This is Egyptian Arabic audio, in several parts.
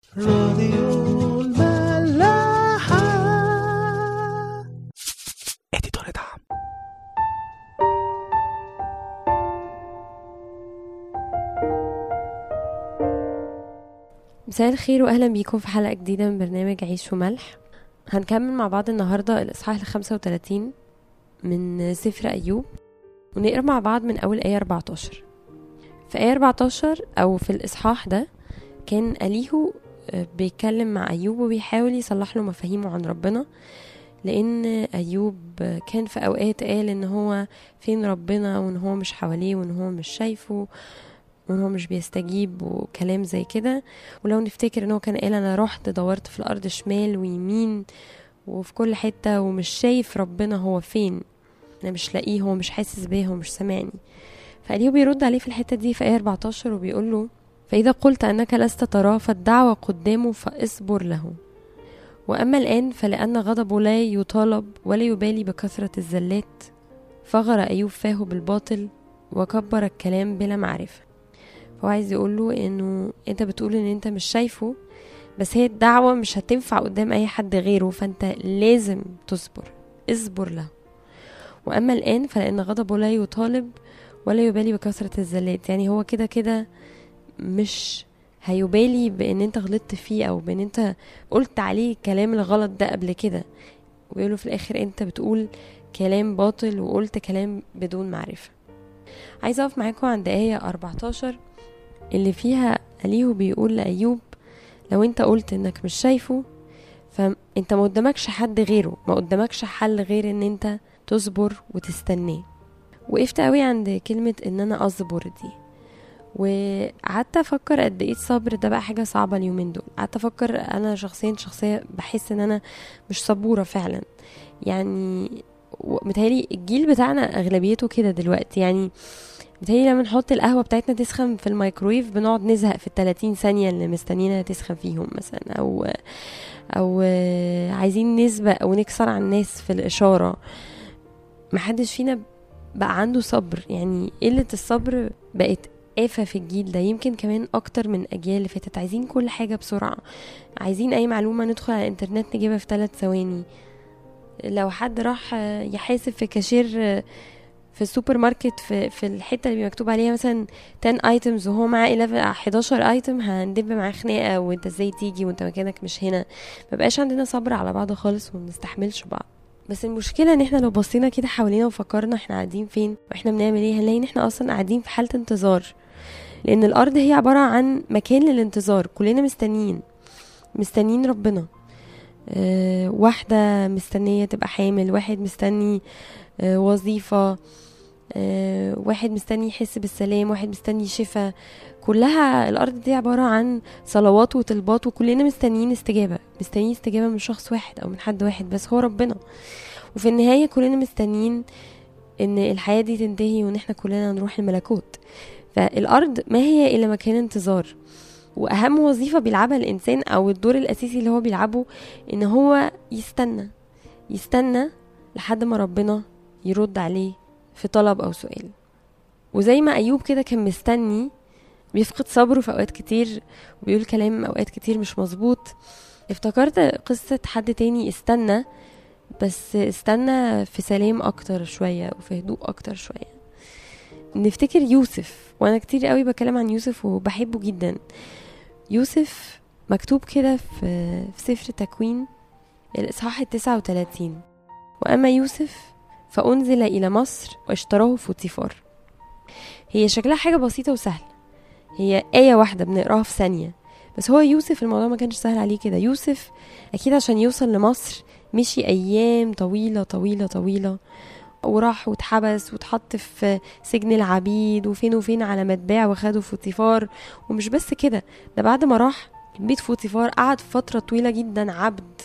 راديو الملاحة اديتور دعم مساء الخير واهلا بيكم في حلقه جديده من برنامج عيش وملح هنكمل مع بعض النهارده الاصحاح ال 35 من سفر ايوب ونقرا مع بعض من اول ايه 14 في ايه 14 او في الاصحاح ده كان اليهو آه، بيتكلم مع ايوب وبيحاول يصلح له مفاهيمه عن ربنا لان ايوب كان في اوقات قال ان هو فين ربنا وان هو مش حواليه وان هو مش شايفه وان هو مش بيستجيب وكلام زي كده ولو نفتكر ان هو كان قال انا رحت دورت في الارض شمال ويمين وفي كل حتة ومش شايف ربنا هو فين انا مش لاقيه هو مش حاسس بيه هو مش سامعني فأليو بيرد عليه في الحتة دي في آية 14 وبيقول له فإذا قلت أنك لست تراه فالدعوة قدامه فاصبر له وأما الآن فلأن غضبه لا يطالب ولا يبالي بكثرة الزلات فغر أيوب فاه بالباطل وكبر الكلام بلا معرفة فهو عايز يقوله انه انت بتقول ان انت مش شايفه بس هي الدعوة مش هتنفع قدام اي حد غيره فانت لازم تصبر اصبر له واما الان فلان غضبه لا يطالب ولا يبالي بكثرة الزلات يعني هو كده كده مش هيبالي بان انت غلطت فيه او بان انت قلت عليه الكلام الغلط ده قبل كده ويقوله في الاخر انت بتقول كلام باطل وقلت كلام بدون معرفة عايزة اقف معاكم عند آية 14 اللي فيها أليهو بيقول لأيوب لو انت قلت انك مش شايفه فانت ما قدامكش حد غيره ما قدامكش حل غير ان انت تصبر وتستناه وقفت قوي عند كلمة ان انا اصبر دي وقعدت افكر قد ايه الصبر ده بقى حاجة صعبة اليومين دول قعدت افكر انا شخصيا شخصية بحس ان انا مش صبورة فعلا يعني متهيألي الجيل بتاعنا اغلبيته كده دلوقتي يعني بتهيألي لما نحط القهوة بتاعتنا تسخن في الميكرويف بنقعد نزهق في التلاتين ثانية اللي مستنينا تسخن فيهم مثلا أو أو عايزين نسبق أو نكسر على الناس في الإشارة محدش فينا بقى عنده صبر يعني قلة الصبر بقت آفة في الجيل ده يمكن كمان أكتر من أجيال اللي فاتت عايزين كل حاجة بسرعة عايزين أي معلومة ندخل على الإنترنت نجيبها في ثلاث ثواني لو حد راح يحاسب في كاشير في السوبر ماركت في في الحته اللي مكتوب عليها مثلا 10 ايتمز وهو معاه 11 11 ايتم هندب معاه خناقه وانت ازاي تيجي وانت مكانك مش هنا مبقاش عندنا صبر على بعض خالص وما بنستحملش بعض بس المشكله ان احنا لو بصينا كده حوالينا وفكرنا احنا قاعدين فين واحنا بنعمل ايه هنلاقي ان احنا اصلا قاعدين في حاله انتظار لان الارض هي عباره عن مكان للانتظار كلنا مستنيين مستنيين ربنا أه واحده مستنيه تبقى حامل واحد مستني أه وظيفه أه واحد مستني يحس بالسلام واحد مستني شفاء كلها الارض دي عباره عن صلوات وطلبات وكلنا مستنيين استجابه مستنيين استجابه من شخص واحد او من حد واحد بس هو ربنا وفي النهايه كلنا مستنيين ان الحياه دي تنتهي وان احنا كلنا نروح الملكوت فالارض ما هي الا مكان انتظار واهم وظيفه بيلعبها الانسان او الدور الاساسي اللي هو بيلعبه ان هو يستنى يستنى لحد ما ربنا يرد عليه في طلب او سؤال وزي ما ايوب كده كان مستني بيفقد صبره في اوقات كتير وبيقول كلام اوقات كتير مش مظبوط افتكرت قصة حد تاني استنى بس استنى في سلام اكتر شوية وفي هدوء اكتر شوية نفتكر يوسف وانا كتير قوي بكلم عن يوسف وبحبه جدا يوسف مكتوب كده في, في سفر تكوين الاصحاح التسعة وتلاتين واما يوسف فأنزل إلى مصر واشتراه فوتيفار هي شكلها حاجة بسيطة وسهلة هي آية واحدة بنقراها في ثانية بس هو يوسف الموضوع ما كانش سهل عليه كده يوسف أكيد عشان يوصل لمصر مشي أيام طويلة طويلة طويلة وراح واتحبس واتحط في سجن العبيد وفين وفين على متباع وخده فوتيفار ومش بس كده ده بعد ما راح بيت فوتيفار قعد فترة طويلة جدا عبد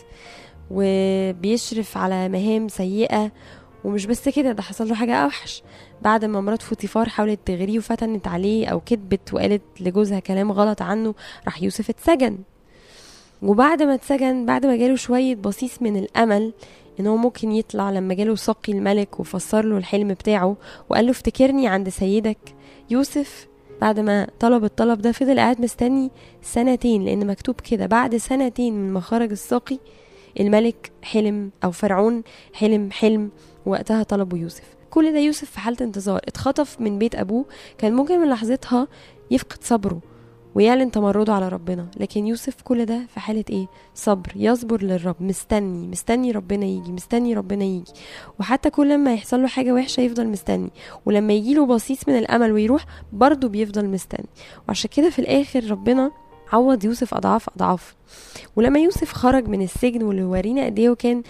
وبيشرف على مهام سيئة ومش بس كده ده حصل له حاجة أوحش بعد ما مرات فوتيفار حاولت تغريه وفتنت عليه أو كذبت وقالت لجوزها كلام غلط عنه راح يوسف اتسجن وبعد ما اتسجن بعد ما جاله شوية بصيص من الأمل ان هو ممكن يطلع لما جاله سقي الملك وفسر له الحلم بتاعه وقال له افتكرني عند سيدك يوسف بعد ما طلب الطلب ده فضل قاعد مستني سنتين لان مكتوب كده بعد سنتين من مخارج الساقي الملك حلم او فرعون حلم حلم وقتها طلبوا يوسف كل ده يوسف في حالة انتظار اتخطف من بيت ابوه كان ممكن من لحظتها يفقد صبره ويعلن تمرده على ربنا لكن يوسف كل ده في حالة ايه صبر يصبر للرب مستني مستني ربنا يجي مستني ربنا يجي وحتى كل ما يحصل له حاجة وحشة يفضل مستني ولما يجي له بصيص من الأمل ويروح برضه بيفضل مستني وعشان كده في الآخر ربنا عوض يوسف أضعاف أضعاف ولما يوسف خرج من السجن واللي ورينا قد ايه هو كان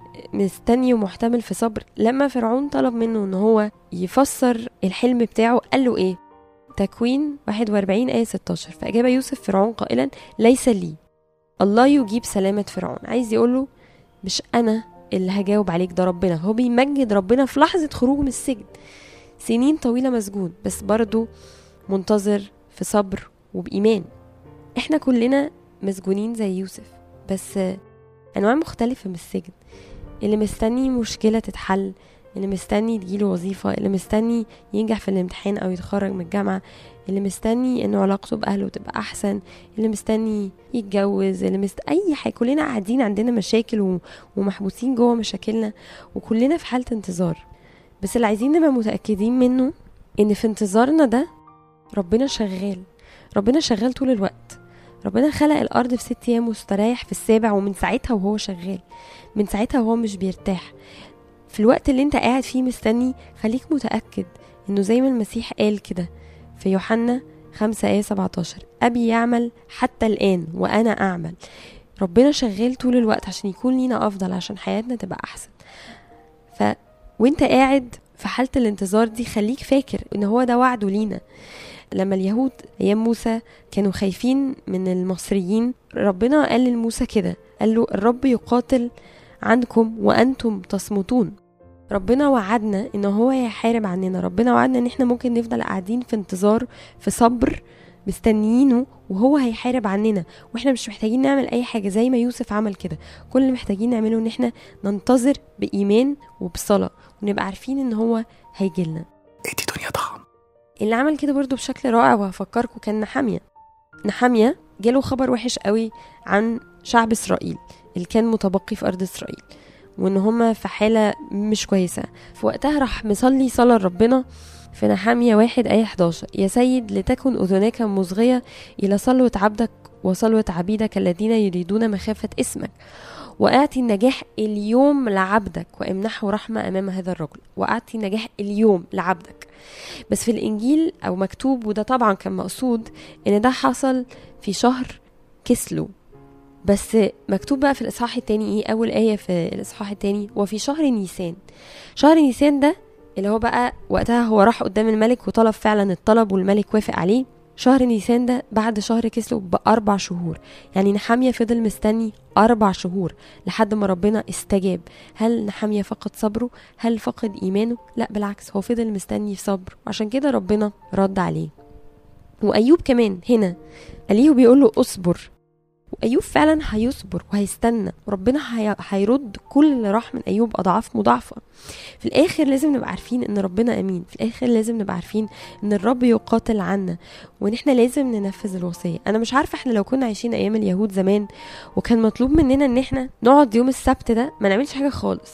مستني ومحتمل في صبر لما فرعون طلب منه ان هو يفسر الحلم بتاعه قال له ايه تكوين 41 آية 16 فأجاب يوسف فرعون قائلا ليس لي الله يجيب سلامة فرعون عايز يقوله مش أنا اللي هجاوب عليك ده ربنا هو بيمجد ربنا في لحظة خروجه من السجن سنين طويلة مسجون بس برضه منتظر في صبر وبإيمان احنا كلنا مسجونين زي يوسف بس أنواع مختلفة من السجن اللي مستني مشكلة تتحل اللي مستني تجيله وظيفة اللي مستني ينجح في الامتحان أو يتخرج من الجامعة اللي مستني إنه علاقته بأهله تبقى أحسن اللي مستني يتجوز اللي مست... أي حاجة كلنا قاعدين عندنا مشاكل و... ومحبوسين جوه مشاكلنا وكلنا في حالة انتظار بس اللي عايزين نبقى متأكدين منه إن في انتظارنا ده ربنا شغال ربنا شغال طول الوقت ربنا خلق الأرض في ست أيام واستريح في السابع ومن ساعتها وهو شغال من ساعتها وهو مش بيرتاح في الوقت اللي انت قاعد فيه مستني خليك متأكد انه زي ما المسيح قال كده في يوحنا 5 آية 17 أبي يعمل حتى الآن وأنا أعمل ربنا شغال طول الوقت عشان يكون لينا أفضل عشان حياتنا تبقى أحسن ف وانت قاعد في حالة الانتظار دي خليك فاكر ان هو ده وعده لينا لما اليهود ايام موسى كانوا خايفين من المصريين ربنا قال لموسى كده قال له الرب يقاتل عنكم وانتم تصمتون ربنا وعدنا ان هو هيحارب عننا ربنا وعدنا ان احنا ممكن نفضل قاعدين في انتظار في صبر مستنيينه وهو هيحارب عننا واحنا مش محتاجين نعمل اي حاجه زي ما يوسف عمل كده كل اللي محتاجين نعمله ان احنا ننتظر بايمان وبصلاه ونبقى عارفين ان هو هيجيلنا ادي دنيا ضخم اللي عمل كده برضو بشكل رائع وهفكركم كان نحامية نحامية جاله خبر وحش قوي عن شعب إسرائيل اللي كان متبقي في أرض إسرائيل وإن هما في حالة مش كويسة في وقتها راح مصلي صلاة لربنا في نحامية واحد آية 11 يا سيد لتكن أذناك مصغية إلى صلوة عبدك وصلوة عبيدك الذين يريدون مخافة اسمك وأعطي النجاح اليوم لعبدك وامنحه رحمة أمام هذا الرجل وأعطي النجاح اليوم لعبدك بس في الإنجيل أو مكتوب وده طبعا كان مقصود إن ده حصل في شهر كسلو بس مكتوب بقى في الإصحاح التاني إيه أول آية في الإصحاح التاني وفي شهر نيسان شهر نيسان ده اللي هو بقى وقتها هو راح قدام الملك وطلب فعلا الطلب والملك وافق عليه شهر نيسان ده بعد شهر كسلو بأربع شهور يعني نحامية فضل مستني أربع شهور لحد ما ربنا استجاب هل نحامية فقد صبره هل فقد إيمانه لا بالعكس هو فضل مستني في صبر وعشان كده ربنا رد عليه وأيوب كمان هنا أليه بيقول له أصبر وأيوب فعلا هيصبر وهيستنى وربنا هي... هيرد كل اللي راح من أيوب أضعاف مضاعفة في الآخر لازم نبقى عارفين إن ربنا أمين في الآخر لازم نبقى عارفين إن الرب يقاتل عنا وإن إحنا لازم ننفذ الوصية أنا مش عارفة إحنا لو كنا عايشين أيام اليهود زمان وكان مطلوب مننا إن إحنا نقعد يوم السبت ده ما نعملش حاجة خالص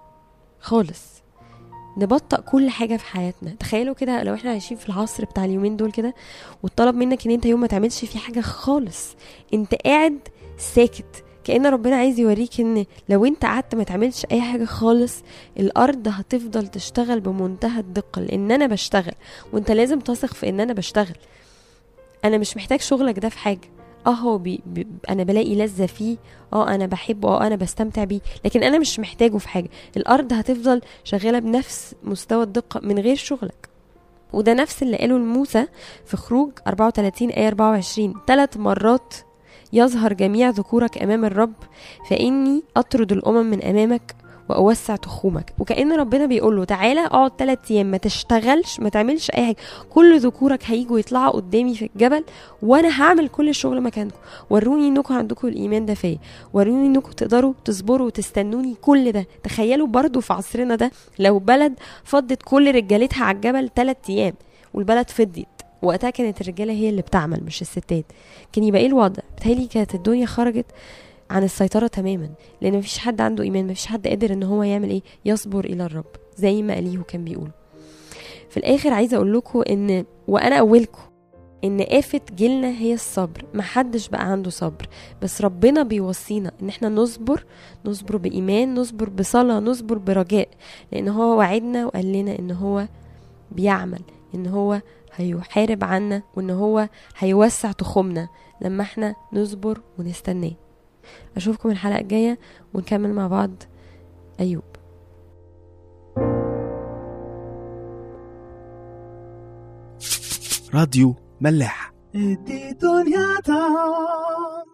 خالص نبطأ كل حاجة في حياتنا تخيلوا كده لو احنا عايشين في العصر بتاع اليومين دول كده واتطلب منك ان انت يوم ما تعملش فيه حاجة خالص انت قاعد ساكت كأن ربنا عايز يوريك ان لو انت قعدت ما تعملش اي حاجة خالص الارض هتفضل تشتغل بمنتهى الدقة لان انا بشتغل وانت لازم تثق في ان انا بشتغل انا مش محتاج شغلك ده في حاجة اه هو بي بي انا بلاقي لذة فيه اه انا بحبه اه انا بستمتع بيه لكن انا مش محتاجه في حاجة الارض هتفضل شغالة بنفس مستوى الدقة من غير شغلك وده نفس اللي قاله لموسى في خروج 34 آية 24 ثلاث مرات يظهر جميع ذكورك أمام الرب فإني أطرد الأمم من أمامك وأوسع تخومك وكأن ربنا بيقول له تعالى اقعد ثلاث أيام ما تشتغلش ما تعملش أي حاجة كل ذكورك هيجوا يطلعوا قدامي في الجبل وأنا هعمل كل الشغل مكانكم وروني إنكم عندكم الإيمان ده فيا وروني إنكم تقدروا تصبروا وتستنوني كل ده تخيلوا برضو في عصرنا ده لو بلد فضت كل رجالتها على الجبل ثلاث أيام والبلد فضيت وقتها كانت الرجاله هي اللي بتعمل مش الستات كان يبقى ايه الوضع بتهيألي كانت الدنيا خرجت عن السيطره تماما لان مفيش حد عنده ايمان مفيش حد قادر ان هو يعمل ايه يصبر الى الرب زي ما اليهو كان بيقول في الاخر عايزه اقول لكم ان وانا اولكم ان آفة جيلنا هي الصبر محدش بقى عنده صبر بس ربنا بيوصينا ان احنا نصبر نصبر بإيمان نصبر بصلاة نصبر برجاء لان هو وعدنا وقال لنا ان هو بيعمل ان هو هيحارب عنا وان هو هيوسع تخومنا لما احنا نصبر ونستناه اشوفكم الحلقة الجاية ونكمل مع بعض ايوب راديو ملاح دي دنيا